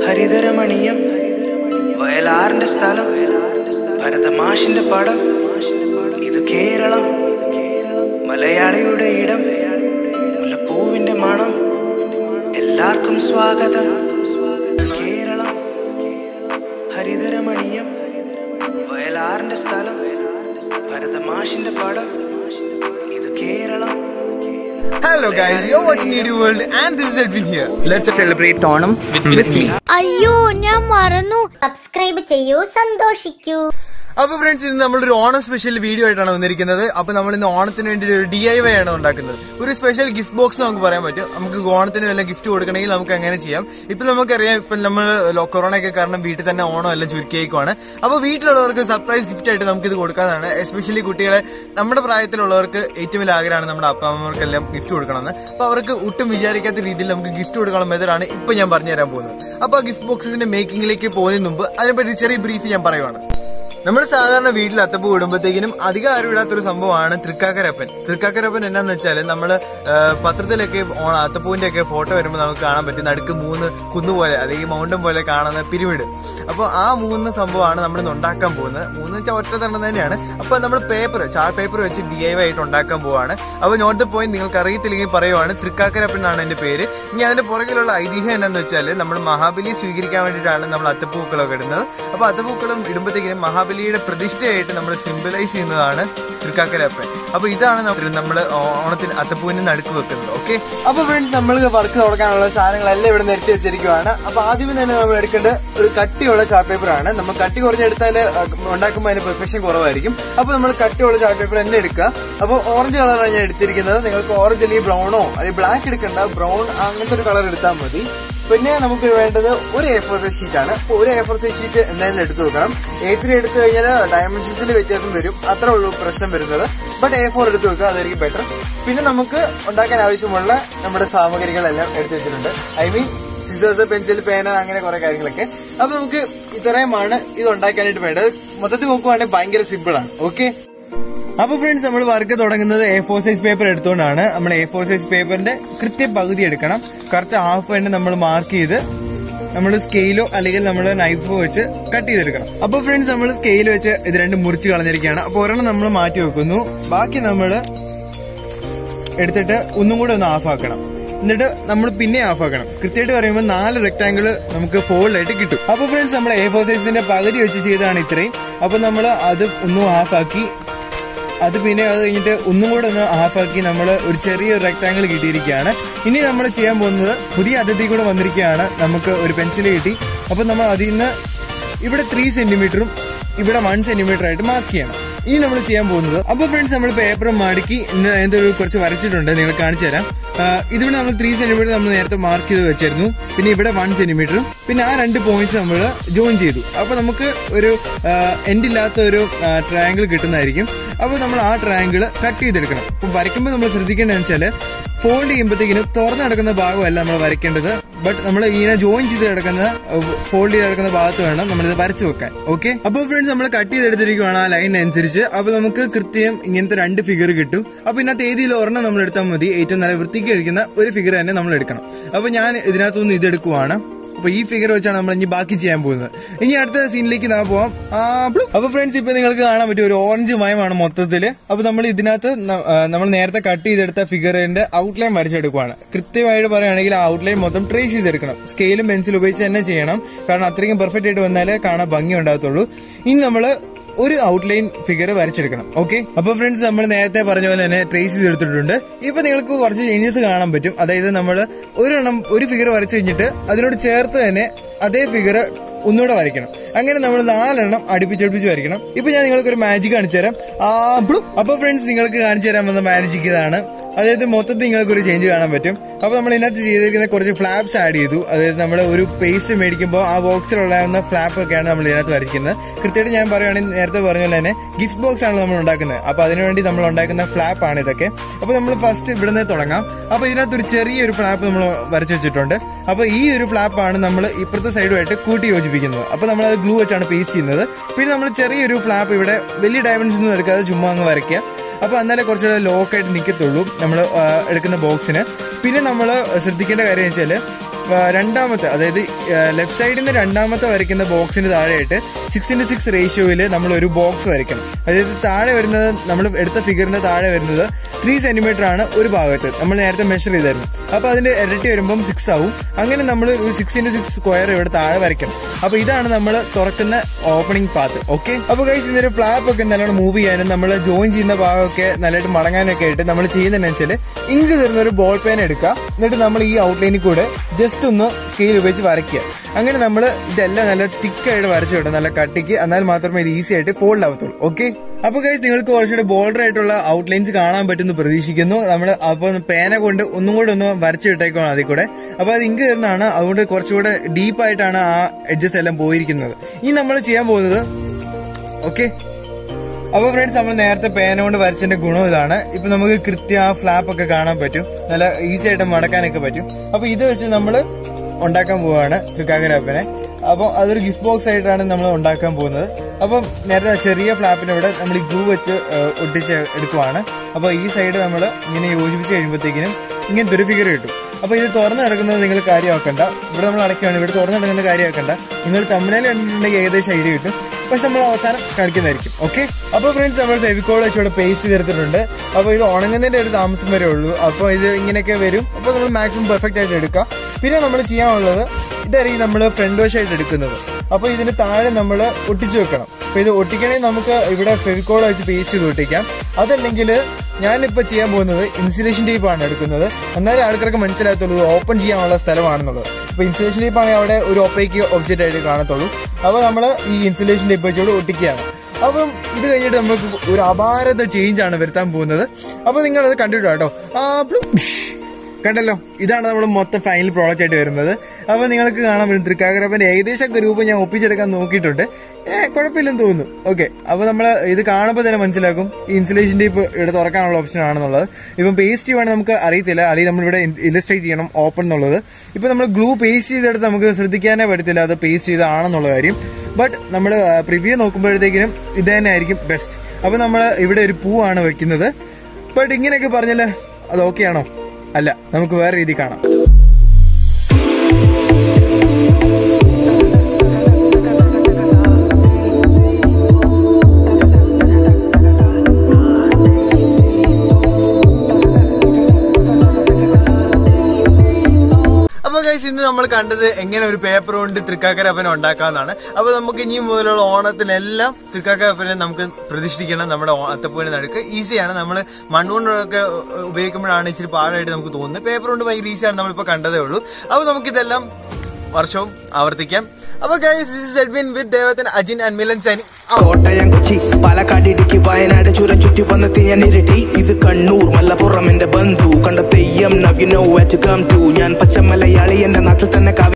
ഹരിതരമണീയം വയലാറിന്റെ സ്ഥലം ഭരതമാഷിന്റെ പടം ഇത് കേരളം മലയാളിയുടെ ഇടം മുല്ലപ്പൂവിന്റെ മണം എല്ലാവർക്കും സ്വാഗതം കേരളം ഹരിതരമണീയം വയലാറിന്റെ സ്ഥലം ഭരതമാഷിന്റെ പടം ഇത് Keralam Hello guys, you're watching ED World and this is Edwin here. Let's celebrate Onam with me. അയ്യോ ഞാൻ മറന്നു സബ്സ്ക്രൈബ് ചെയ്യൂ സന്തോഷിക്കൂ അപ്പൊ ഫ്രണ്ട്സ് ഇന്ന് നമ്മളൊരു ഓണം സ്പെഷ്യൽ വീഡിയോ ആയിട്ടാണ് വന്നിരിക്കുന്നത് അപ്പൊ നമ്മൾ ഇന്ന് ഓണത്തിന് വേണ്ടി ഒരു ഡി ഐ വൈ ആണ് ഉണ്ടാക്കുന്നത് ഒരു സ്പെഷ്യൽ ഗിഫ്റ്റ് ബോക്സ് നമുക്ക് പറയാൻ പറ്റും നമുക്ക് ഓണത്തിന് വല്ല ഗിഫ്റ്റ് കൊടുക്കണമെങ്കിൽ നമുക്ക് അങ്ങനെ ചെയ്യാം ഇപ്പൊ നമുക്കറിയാം ഇപ്പൊ നമ്മൾ കൊറോണ ഒക്കെ കാരണം വീട്ടിൽ തന്നെ ഓണം എല്ലാം ചുരുക്കിയേക്കുവാണ് അപ്പൊ വീട്ടിലുള്ളവർക്ക് സർപ്രൈസ് ഗിഫ്റ്റ് ആയിട്ട് നമുക്ക് ഇത് കൊടുക്കാനാണ് എസ്പെഷ്യലി കുട്ടികളെ നമ്മുടെ പ്രായത്തിലുള്ളവർക്ക് ഏറ്റവും വലിയ ആഗ്രഹമാണ് നമ്മുടെ അപ്പ അമ്മമാർക്കെല്ലാം ഗിഫ്റ്റ് കൊടുക്കണമെന്ന് അപ്പൊ അവർക്ക് ഒട്ടും വിചാരിക്കാത്ത രീതിയിൽ നമുക്ക് ഗിഫ്റ്റ് കൊടുക്കാനുള്ള മെത്തഡാണ് ഇപ്പൊ ഞാൻ പറഞ്ഞുതരാൻ പോകുന്നത് അപ്പൊ ഗിഫ്റ്റ് ബോക്സിന്റെ മേക്കിംഗിലേക്ക് പോകുന്നതിന് മുമ്പ് അതിനെപ്പറ്റി ചെറിയ ബ്രീഫ് ഞാൻ പറയുവാണ് നമ്മൾ സാധാരണ വീട്ടിൽ അത്തപ്പൂ ഇടുമ്പോഴത്തേക്കിനും അധികം ആരും ഇടാത്തൊരു സംഭവമാണ് തൃക്കാക്കരപ്പൻ തൃക്കാക്കരപ്പൻ എന്നാന്ന് വെച്ചാൽ നമ്മൾ പത്രത്തിലൊക്കെ ഓണ അത്തപ്പൂവിന്റെ ഒക്കെ ഫോട്ടോ വരുമ്പോൾ നമുക്ക് കാണാൻ പറ്റും നടുക്ക് മൂന്ന് കുന്നു പോലെ അല്ലെങ്കിൽ മൗണ്ടൻ പോലെ കാണുന്ന പിരിമിഡ് അപ്പോൾ ആ മൂന്ന് സംഭവമാണ് നമ്മൾ ഇന്ന് ഉണ്ടാക്കാൻ പോകുന്നത് മൂന്ന് വെച്ചാൽ ഒറ്റ തന്നെ തന്നെയാണ് അപ്പോൾ നമ്മൾ പേപ്പർ ചാർട്ട് പേപ്പർ വെച്ച് ഡി ഐ ആയിട്ട് ഉണ്ടാക്കാൻ പോവാണ് അപ്പോൾ നോട്ട് ദ പോയിന്റ് നിങ്ങൾക്ക് അറിയത്തില്ലെങ്കിൽ പറയുവാണ് തൃക്കാക്കരപ്പൻ എന്നാണ് എന്റെ പേര് ഇനി അതിന്റെ പുറകിലുള്ള ഐതിഹ്യം എന്താണെന്ന് വെച്ചാൽ നമ്മൾ മഹാബലി സ്വീകരിക്കാൻ വേണ്ടിയിട്ടാണ് നമ്മൾ അത്തപ്പൂക്കളൊക്കെ ഇടുന്നത് അപ്പോൾ അത്തപ്പൂക്കളം ഇടുമ്പോഴത്തേക്കിനും മഹാബലിയുടെ പ്രതിഷ്ഠയായിട്ട് നമ്മൾ സിംബലൈസ് ചെയ്യുന്നതാണ് തൃക്കാക്കരപ്പൻ അപ്പോൾ ഇതാണ് നമ്മൾ ഓണത്തിന് അത്തപ്പൂവിന് നടുക്ക് വെക്കുന്നത് ഓക്കെ അപ്പോൾ ഫ്രണ്ട്സ് നമ്മൾ വർക്ക് തുടങ്ങാനുള്ള സാധനങ്ങളെല്ലാം ഇവിടെ നിരത്തി വെച്ചിരിക്കുവാണ് അപ്പോൾ ആദ്യമേ തന്നെ നമ്മൾ എടുക്കേണ്ടത് ഒരു കട്ടിയുള്ള ചാർട്ട് പേപ്പർ ആണ് നമ്മൾ കട്ടി കുറഞ്ഞെടുത്താൽ ഉണ്ടാക്കുമ്പോൾ അതിന് പെർഫെക്ഷൻ കുറവായിരിക്കും അപ്പോൾ നമ്മൾ കട്ടിയുള്ള ചാർട്ട് പേപ്പർ തന്നെ എടുക്കുക അപ്പോൾ ഓറഞ്ച് കളറാണ് ഞാൻ എടുത്തിരിക്കുന്നത് നിങ്ങൾക്ക് ഓറഞ്ച് അല്ലെങ്കിൽ ബ്രൗണോ അല്ലെങ്കിൽ ബ്ലാക്ക് എടുക്കണ്ട ബ്രൗൺ അങ്ങനത്തെ ഒരു കളർ എടുത്താൽ മതി പിന്നെ നമുക്ക് വേണ്ടത് ഒരു എ ഫോർ സൈസ് ഷീറ്റ് ആണ് അപ്പോൾ ഒരു എ ഫോർ സൈസ് ഷീറ്റ് എന്തായാലും എടുത്തു വെക്കണം എ ത്രീ എടുത്തു കഴിഞ്ഞാൽ ഡയമെൻഷൻസിൽ വ്യത്യാസം വരും അത്രേ ഉള്ളൂ പ്രശ്നം വരുന്നത് ബട്ട് എ ഫോർ എടുത്തു വെക്കുക അതായിരിക്കും ബെറ്റർ പിന്നെ നമുക്ക് ഉണ്ടാക്കാൻ ആവശ്യമുള്ള നമ്മുടെ സാമഗ്രികളെല്ലാം എടുത്തു വെച്ചിട്ടുണ്ട് ഐ മീൻ സിസേഴ്സ് പെൻസിൽ പേന അങ്ങനെ കുറെ കാര്യങ്ങളൊക്കെ അപ്പൊ നമുക്ക് ഇത്രയുമാണ് ഇത് ഉണ്ടാക്കാനായിട്ട് വേണ്ടത് മൊത്തത്തിൽ നോക്കുവാണെങ്കിൽ ഭയങ്കര സിമ്പിൾ ആണ് ഓക്കെ അപ്പൊ ഫ്രണ്ട്സ് നമ്മൾ വർക്ക് തുടങ്ങുന്നത് എ ഫോർ സൈസ് പേപ്പർ എടുത്തുകൊണ്ടാണ് നമ്മൾ എ ഫോർ സൈസ് പേപ്പറിന്റെ കൃത്യം പകുതി എടുക്കണം കറക്റ്റ് ഹാഫ് തന്നെ നമ്മൾ മാർക്ക് ചെയ്ത് നമ്മൾ സ്കെയിലോ അല്ലെങ്കിൽ നമ്മൾ നൈഫോ വെച്ച് കട്ട് ചെയ്തെടുക്കണം അപ്പൊ ഫ്രണ്ട്സ് നമ്മൾ സ്കെയിൽ വെച്ച് ഇത് രണ്ടും മുറിച്ച് കളഞ്ഞിരിക്കുകയാണ് അപ്പൊ ഒരെണ്ണം നമ്മൾ മാറ്റി വെക്കുന്നു ബാക്കി നമ്മൾ എടുത്തിട്ട് ഒന്നും കൂടെ ഒന്ന് ഹാഫ് ആക്കണം എന്നിട്ട് നമ്മൾ പിന്നെ ഹാഫ് ആക്കണം കൃത്യമായിട്ട് പറയുമ്പോൾ നാല് റെക്ടാങ്കിൾ നമുക്ക് ഫോൾഡ് ആയിട്ട് കിട്ടും അപ്പൊ ഫ്രണ്ട്സ് നമ്മൾ എ ഫോർ സൈസിന്റെ പകുതി വെച്ച് ചെയ്തതാണ് ഇത്രയും അപ്പൊ നമ്മൾ അത് ഒന്നും ഹാഫ് ആക്കി അത് പിന്നെ അത് കഴിഞ്ഞിട്ട് ഒന്നും കൂടെ ഒന്ന് ഹാഫാക്കി നമ്മൾ ഒരു ചെറിയ റെക്ടാങ്കിൾ കിട്ടിയിരിക്കുകയാണ് ഇനി നമ്മൾ ചെയ്യാൻ പോകുന്നത് പുതിയ അതിഥി കൂടെ വന്നിരിക്കുകയാണ് നമുക്ക് ഒരു പെൻസിൽ കിട്ടി അപ്പൊ നമ്മൾ അതിൽ നിന്ന് ഇവിടെ ത്രീ സെന്റിമീറ്ററും ഇവിടെ വൺ സെന്റിമീറ്റർ ആയിട്ട് മാർക്ക് ചെയ്യണം ഇനി നമ്മൾ ചെയ്യാൻ പോകുന്നത് അപ്പൊ ഫ്രണ്ട്സ് നമ്മൾ പേപ്പർ മടക്കി ഇന്ന് അതിന്റെ ഒരു കുറച്ച് വരച്ചിട്ടുണ്ട് നിങ്ങൾ കാണിച്ചു തരാം ആഹ് ഇതിവിടെ നമ്മൾ ത്രീ സെന്റിമീറ്റർ നമ്മൾ നേരത്തെ മാർക്ക് ചെയ്ത് വെച്ചായിരുന്നു പിന്നെ ഇവിടെ വൺ സെന്റിമീറ്ററും പിന്നെ ആ രണ്ട് പോയിന്റ്സ് നമ്മൾ ജോയിൻ ചെയ്തു അപ്പൊ നമുക്ക് ഒരു എൻഡ് ഇല്ലാത്ത ഒരു ട്രയാങ്കിൾ കിട്ടുന്നതായിരിക്കും അപ്പോൾ നമ്മൾ ആ ട്രയാങ്കിൾ കട്ട് ചെയ്തെടുക്കണം അപ്പം വരയ്ക്കുമ്പോൾ നമ്മൾ ശ്രദ്ധിക്കേണ്ടതെന്ന് വെച്ചാൽ ഫോൾഡ് ചെയ്യുമ്പോഴത്തേക്കിനും തുറന്നു കിടക്കുന്ന ഭാഗമല്ല നമ്മൾ വരയ്ക്കേണ്ടത് ബട്ട് നമ്മൾ ഇങ്ങനെ ജോയിൻ ചെയ്ത് കിടക്കുന്ന ഫോൾഡ് ചെയ്ത് കിടക്കുന്ന ഭാഗത്ത് വേണം നമ്മളിത് വരച്ചു വെക്കാൻ ഓക്കെ അപ്പോൾ ഫ്രണ്ട്സ് നമ്മൾ കട്ട് ചെയ്തെടുത്തിരിക്കുകയാണ് ആ ലൈൻ അനുസരിച്ച് അപ്പോൾ നമുക്ക് കൃത്യം ഇങ്ങനത്തെ രണ്ട് ഫിഗർ കിട്ടും അപ്പോൾ ഇതിനകത്ത് ഏതെങ്കിലും ഒരെണ്ണം നമ്മൾ എടുത്താൽ മതി ഏറ്റവും നല്ല വൃത്തിക്ക് കഴിക്കുന്ന ഒരു ഫിഗർ തന്നെ നമ്മൾ എടുക്കണം അപ്പോൾ ഞാൻ ഇതിനകത്തുനിന്ന് ഇതെടുക്കുവാണ് അപ്പൊ ഈ ഫിഗർ വെച്ചാണ് നമ്മൾ ഇനി ബാക്കി ചെയ്യാൻ പോകുന്നത് ഇനി അടുത്ത സീനിലേക്ക് നാ പോവാം ആ, ബ്ലു. അപ്പൊ ഫ്രണ്ട്സ് ഇപ്പൊ നിങ്ങൾക്ക് കാണാൻ പറ്റും ഒരു ഓറഞ്ച് മയമാണ് മൊത്തത്തില് അപ്പൊ നമ്മൾ ഇതിനകത്ത് ന- ആ, നമ്മൾ നേരത്തെ കട്ട് ചെയ്തെടുത്ത ഫിഗറിന്റെ ഔട്ട്ലൈൻ വരച്ചെടുക്കുവാണ് കൃത്യമായിട്ട് പറയുകയാണെങ്കിൽ ആ ഔട്ട്ലൈൻ മൊത്തം ട്രേസ് ചെയ്തെടുക്കണം സ്കെയിലും പെൻസിലും ഉപയോഗിച്ച് തന്നെ ചെയ്യണം കാരണം അത്രയും പെർഫെക്റ്റ് ആയിട്ട് വന്നാലേ കാണാൻ ഭംഗി ഉണ്ടാകത്തുള്ളൂ ഇനി നമ്മള് ഒരു ഔട്ട്ലൈൻ ഫിഗർ വരച്ചെടുക്കണം ഓക്കെ അപ്പൊ ഫ്രണ്ട്സ് നമ്മൾ നേരത്തെ പറഞ്ഞ പോലെ തന്നെ ട്രേസ് ചെയ്തെടുത്തിട്ടുണ്ട് ഇപ്പൊ നിങ്ങൾക്ക് കുറച്ച് ചേഞ്ചസ് കാണാൻ പറ്റും അതായത് നമ്മൾ ഒരെണ്ണം ഒരു ഫിഗർ വരച്ചു കഴിഞ്ഞിട്ട് അതിനോട് ചേർത്ത് തന്നെ അതേ ഫിഗർ ഒന്നുകൂടെ വരയ്ക്കണം അങ്ങനെ നമ്മൾ നാലെണ്ണം അടുപ്പിച്ചടുപ്പിച്ച് വരയ്ക്കണം ഇപ്പൊ ഞാൻ നിങ്ങൾക്ക് ഒരു മാജിക് കാണിച്ചു തരാം ആ ബ്ലൂ അപ്പൊ ഫ്രണ്ട്സ് നിങ്ങൾക്ക് കാണിച്ചു തരാൻ വന്ന മാജിക് ഇതാണ് അതായത് മൊത്തത്തിൽ നിങ്ങൾക്ക് ഒരു ചേഞ്ച് കാണാൻ പറ്റും അപ്പൊ നമ്മൾ ഇതിനകത്ത് ചെയ്തിരിക്കുന്ന കുറച്ച് ഫ്ലാപ്സ് ആഡ് ചെയ്തു അതായത് നമ്മൾ ഒരു പേസ്റ്റ് മേടിക്കുമ്പോൾ ആ ബോക്സിലുള്ള ഫ്ലാപ്പ് ഒക്കെയാണ് നമ്മൾ ഇതിനകത്ത് വരയ്ക്കുന്നത് കൃത്യമായിട്ട് ഞാൻ പറയുകയാണെങ്കിൽ നേരത്തെ പറഞ്ഞ പോലെ തന്നെ ഗിഫ്റ്റ് ബോക്സ് ആണ് നമ്മൾ ഉണ്ടാക്കുന്നത് അപ്പൊ അതിനുവേണ്ടി നമ്മൾ ഉണ്ടാക്കുന്ന ഫ്ലാപ്പ് ആണ് ഇതൊക്കെ അപ്പൊ നമ്മൾ ഫസ്റ്റ് ഇവിടുന്ന് തുടങ്ങാം അപ്പൊ ഇതിനകത്ത് ഒരു ചെറിയൊരു ഫ്ലാപ്പ് നമ്മൾ വരച്ചു വെച്ചിട്ടുണ്ട് അപ്പൊ ഈ ഒരു ഫ്ലാപ്പ് ആണ് നമ്മൾ ഇപ്പുറത്തെ സൈഡുമായിട്ട് കൂട്ടി യോജിപ്പിക്കുന്നത് അപ്പൊ നമ്മൾ അത് ഗ്ലൂ വെച്ചാണ് പേസ്റ്റ് ചെയ്യുന്നത് പിന്നെ നമ്മൾ ചെറിയൊരു ഫ്ലാപ്പ് ഇവിടെ വലിയ ഡയമെൻഷൻസ് ഒന്നും എടുക്കാതെ ചുമ്മാ അങ്ങ് വരയ്ക്കുക അപ്പൊ എന്നാലേ കുറച്ചുകൂടെ ലോക്കായിട്ട് നിൽക്കത്തുള്ളൂ നമ്മൾ എടുക്കുന്ന ബോക്സിന് പിന്നെ നമ്മൾ ശ്രദ്ധിക്കേണ്ട കാര്യം വെച്ചാൽ ആ, രണ്ടാമത്തെ അതായത് ലെഫ്റ്റ് സൈഡിന്റെ രണ്ടാമത്തെ വരയ്ക്കുന്ന ബോക്സിന് താഴെയായിട്ട് സിക്സ് ഇൻറ്റു സിക്സ് റേഷ്യോയിൽ നമ്മൾ ഒരു ബോക്സ് വരയ്ക്കണം അതായത് താഴെ വരുന്നത് നമ്മൾ എടുത്ത ഫിഗറിന്റെ താഴെ വരുന്നത് ത്രീ സെന്റിമീറ്റർ ആണ് ഒരു ഭാഗത്ത് നമ്മൾ നേരത്തെ മെഷർ ചെയ്തായിരുന്നു അപ്പോൾ അതിന്റെ ഇരട്ടി വരുമ്പം സിക്സ് ആവും അങ്ങനെ നമ്മൾ ഒരു സിക്സ് ഇൻറ്റു സിക്സ് സ്ക്വയർ ഇവിടെ താഴെ വരയ്ക്കണം അപ്പോൾ ഇതാണ് നമ്മൾ തുറക്കുന്ന ഓപ്പണിംഗ് പാത്ത് ഓക്കെ അപ്പോൾ കഴിച്ച് ഇന്നൊരു ഫ്ലാപ്പ് ഒക്കെ നല്ലോണം മൂവ് ചെയ്യാനും നമ്മൾ ജോയിൻ ചെയ്യുന്ന ഭാഗമൊക്കെ നല്ലതായിട്ട് മടങ്ങാനൊക്കെ ആയിട്ട് നമ്മൾ ചെയ്യുന്നതെന്ന് വെച്ചാൽ ഇങ്ക് തരുന്ന ഒരു ബോൾ പെൻ എടുക്കുക എന്നിട്ട് നമ്മൾ ഈ ഔട്ട്ലൈനിൽ കൂടെ ജസ്റ്റ് ഒന്ന് സ്കെയിൽ ഉപയോഗിച്ച് വരയ്ക്കുക അങ്ങനെ നമ്മൾ ഇതെല്ലാം നല്ല തിക്കായിട്ട് വരച്ചു വിടും നല്ല കട്ടിക്ക് എന്നാൽ മാത്രമേ ഇത് ഈസി ആയിട്ട് ഫോൾഡ് ആവത്തുള്ളൂ ഓക്കെ അപ്പൊ ഗൈസ് നിങ്ങൾക്ക് കുറച്ചുകൂടെ ബോർഡർ ആയിട്ടുള്ള ഔട്ട്ലൈൻസ് കാണാൻ പറ്റുമെന്ന് പ്രതീക്ഷിക്കുന്നു നമ്മൾ അപ്പോൾ പേന കൊണ്ട് ഒന്നും കൂടെ ഒന്ന് വരച്ചു വിട്ടേക്കാണ് അതിൽ കൂടെ അപ്പൊ അത് ഇങ്ക് തരുന്നതാണ് അതുകൊണ്ട് കുറച്ചുകൂടെ ഡീപ്പായിട്ടാണ് ആ എഡ്ജസ് എല്ലാം പോയിരിക്കുന്നത് ഇനി നമ്മൾ ചെയ്യാൻ പോകുന്നത് ഓക്കെ അപ്പൊ ഫ്രണ്ട്സ് നമ്മൾ നേരത്തെ പേന കൊണ്ട് വരച്ചതിന്റെ ഗുണം ഇതാണ് ഇപ്പൊ നമുക്ക് കൃത്യം ആ ഫ്ലാപ്പ് ഒക്കെ കാണാൻ പറ്റും നല്ല ഈസി ആയിട്ട് മടക്കാനൊക്കെ പറ്റും അപ്പൊ ഇത് വെച്ച് നമ്മൾ ഉണ്ടാക്കാൻ പോവുകയാണ് തൃക്കാക്കരാപ്പനെ അപ്പോൾ അതൊരു ഗിഫ്റ്റ് ബോക്സ് ആയിട്ടാണ് നമ്മൾ ഉണ്ടാക്കാൻ പോകുന്നത് അപ്പം നേരത്തെ ചെറിയ ഫ്ലാപ്പിന് ഇവിടെ നമ്മൾ ഈ ഗ്ലൂ വെച്ച് ഏഹ്, ഒട്ടിച്ച് എടുക്കുവാണ് അപ്പോൾ ഈ സൈഡ് നമ്മൾ ഇങ്ങനെ യോജിപ്പിച്ച് കഴിയുമ്പോഴത്തേക്കിനും ഇങ്ങനത്തെ ഒരു ഫിഗർ കിട്ടും അപ്പൊ ഇത് തുറന്നു കിടക്കുന്നത് നിങ്ങൾ കാര്യമാക്കണ്ട ഇവിടെ നമ്മൾ അടയ്ക്കുകയാണ് ഇവിടെ തുറന്നു കിടക്കുന്ന കാര്യമാക്കണ്ട നിങ്ങൾ തമ്മിൽ കണ്ടിട്ടുണ്ടെങ്കിൽ ഏകദേശം ഐഡിയ കിട്ടും പക്ഷെ നമ്മൾ അവസാനം കാണിക്കുന്നതായിരിക്കും ഓക്കെ അപ്പൊ ഫ്രണ്ട്സ് നമ്മൾ ഫെവിക്കോൾ വെച്ച് ഇവിടെ പേസ്റ്റ് ചേർത്തിട്ടുണ്ട് അപ്പൊ ഇത് ഉണങ്ങുന്നതിന്റെ ഒരു താമസം വരെ ഉള്ളൂ അപ്പൊ ഇത് ഇങ്ങനെയൊക്കെ വരും അപ്പൊ നമ്മൾ മാക്സിമം പെർഫെക്റ്റ് ആയിട്ട് എടുക്കാം പിന്നെ നമ്മൾ ചെയ്യാനുള്ളത് ഇതായിരിക്കും നമ്മൾ ഫ്രണ്ട് വശമായിട്ട് എടുക്കുന്നത് അപ്പൊ ഇതിന് താഴെ നമ്മൾ ഒട്ടിച്ചു വെക്കണം അപ്പൊ ഇത് ഒട്ടിക്കണമെങ്കിൽ നമുക്ക് ഇവിടെ ഫെവിക്കോൾ വെച്ച് പേസ്റ്റ് ചെയ്ത് ഒട്ടിക്കാം അതല്ലെങ്കിൽ ഞാനിപ്പോ ചെയ്യാൻ പോകുന്നത് ഇൻസുലേഷൻ ടേപ്പ് ആണ് എടുക്കുന്നത് എന്നാലേ ആൾക്കാർക്ക് മനസ്സിലാകത്തുള്ളൂ ഓപ്പൺ ചെയ്യാനുള്ള സ്ഥലമാണെന്നുള്ളത് അപ്പൊ ഇൻസുലേഷൻ ടേപ്പ് ആണെങ്കിൽ അവിടെ ഒരു ഒപ്പയ്ക്ക് ഒബ്ജക്റ്റ് ആയിട്ട് കാണത്തുള്ളൂ അപ്പൊ നമ്മൾ ഈ ഇൻസുലേഷൻ ടേപ്പ് വെച്ചോട് ഒട്ടിക്കുകയാണ് അപ്പം ഇത് കഴിഞ്ഞിട്ട് നമുക്ക് ഒരു അപാരത ചേഞ്ച് ആണ് വരുത്താൻ പോകുന്നത് അപ്പൊ നിങ്ങൾ അത് കണ്ടിട്ടോ കേട്ടോ ആ പ്ലു. കണ്ടല്ലോ ഇതാണ് നമ്മൾ മൊത്തം ഫൈനൽ പ്രോഡക്റ്റ് ആയിട്ട് വരുന്നത് അപ്പൊ നിങ്ങൾക്ക് കാണാൻ പറ്റും തൃക്കാക്കരപ്പന്റെ ഏകദേശം രൂപം ഞാൻ ഒപ്പിച്ചെടുക്കാൻ നോക്കിയിട്ടുണ്ട് ഏഹ് കുഴപ്പമില്ലെന്ന് തോന്നുന്നു ഓക്കെ അപ്പൊ നമ്മൾ ഇത് കാണുമ്പോൾ തന്നെ മനസ്സിലാക്കും ഈ ഇൻസുലേഷൻ ടേപ്പ് ഇവിടെ തുറക്കാനുള്ള ഓപ്ഷൻ ആണെന്നുള്ളത് ഇപ്പം പേസ്റ്റ് ചെയ്യുവാണെങ്കിൽ നമുക്ക് അറിയത്തില്ല അല്ലെങ്കിൽ നമ്മളിവിടെ ഇലസ്ട്രേറ്റ് ചെയ്യണം ഓപ്പൺ എന്നുള്ളത് ഇപ്പൊ നമ്മൾ ഗ്ലൂ പേസ്റ്റ് ചെയ്തെടുത്ത് നമുക്ക് ശ്രദ്ധിക്കാനേ പറ്റത്തില്ല അത് പേസ്റ്റ് ചെയ്താണെന്നുള്ള കാര്യം ബട്ട് നമ്മൾ പ്രിവ്യൂ നോക്കുമ്പോഴത്തേക്കിനും ഇത് തന്നെ ആയിരിക്കും ബെസ്റ്റ് അപ്പൊ നമ്മൾ ഇവിടെ ഒരു പൂവാണ് വെക്കുന്നത് ബട്ട് ഇങ്ങനെയൊക്കെ പറഞ്ഞാല് അത് ഓക്കെ ആണോ അല്ല നമുക്ക് വേറെ രീതി കാണാം അപ്പൊ ഗൈസ് ഇന്ന് നമ്മൾ കണ്ടത് എങ്ങനെ ഒരു പേപ്പർ കൊണ്ട് തൃക്കാക്കരപ്പന ഉണ്ടാക്കാന്നാണ് അപ്പൊ നമുക്ക് ഇനി മുതലുള്ള ഓണത്തിനെല്ലാം തൃക്കാക്കരപ്പനെ നമുക്ക് പ്രതിഷ്ഠിക്കണം നമ്മുടെ ഓ- അത്തപ്പൂവിന് നടുക്ക് ഈസിയാണ് നമ്മൾ മണ്ണുകൊണ്ടൊക്കെ ഉപയോഗിക്കുമ്പോഴാണ് ഇച്ചിരി പാടായിട്ട് നമുക്ക് തോന്നുന്നത് പേപ്പർ കൊണ്ട് ഭയങ്കര ഈസിയാണ് നമ്മളിപ്പോ കണ്ടതേ ഉള്ളൂ അപ്പൊ നമുക്കിതെല്ലാം വർഷവും ആവർത്തിക്കാം അപ്പൊ guys this is Edwin with Devathan Ajin and Milan Saini Kottayam Kochi Palakkad Idukki Wayanad ചുരം ചുറ്റി വന്നെത്തി ഞാൻ ഇരട്ടി ഇത് കണ്ണൂർ മലപ്പുറം എന്റെ ബന്ധു കണ്ട theyyam now you know to come to ഞാൻ പച്ച മലയാളി എന്റെ നാട്ടിൽ തന്നെ കവി